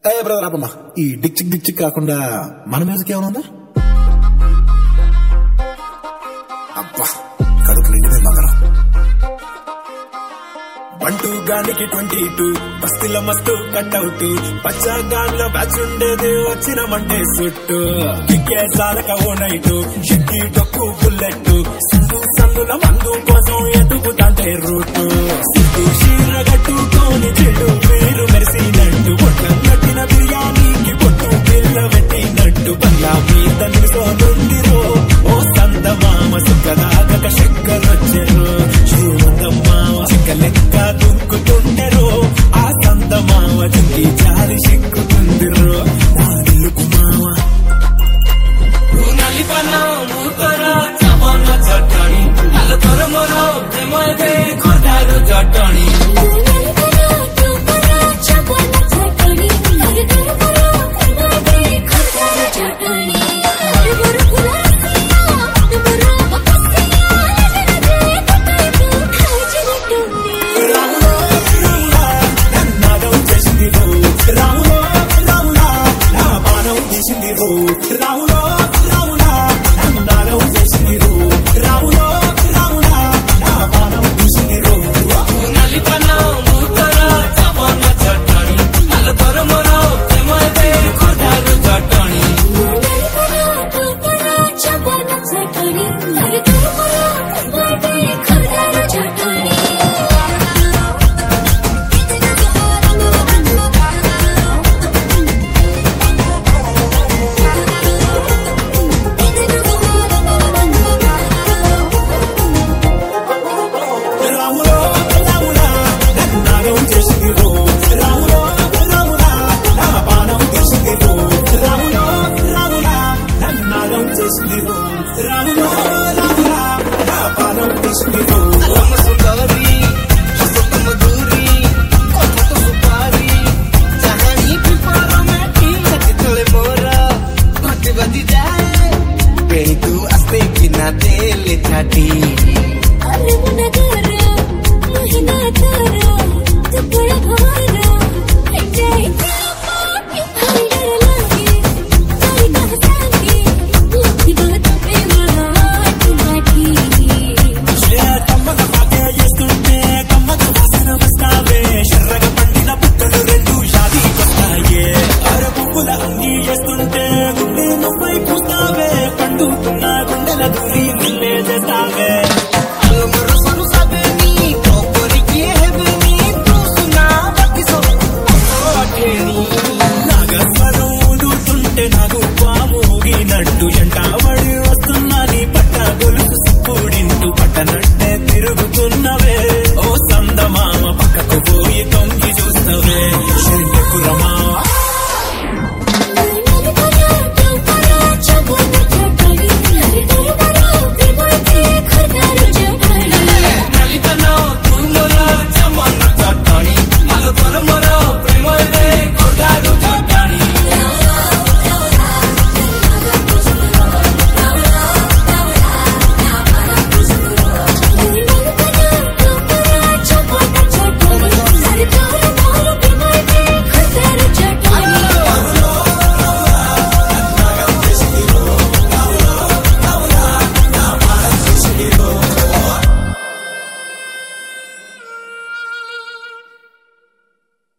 ఏ brother అబ్బమ్మా ఈ డిక్చిక్ డిక్చిక్ కాకుండా మన మ్యూజిక్ ఏమైనా ఉందా అబ్బా కడుపు నిండిపోయింది బంగారం బంటూ గానికి ట్వంటీ టూ బస్తీల మస్తు కట్అవుట్ పచ్చా గాన్ల బ్యాచ్ ఉండేది వచ్చిన మండే సుట్టు కిక్కే సాలక ఓ నైటు షిక్కి డొక్కు బుల్లెట్ సందు సందుల మందు కోసం ఎదుగుతాంటే రూట్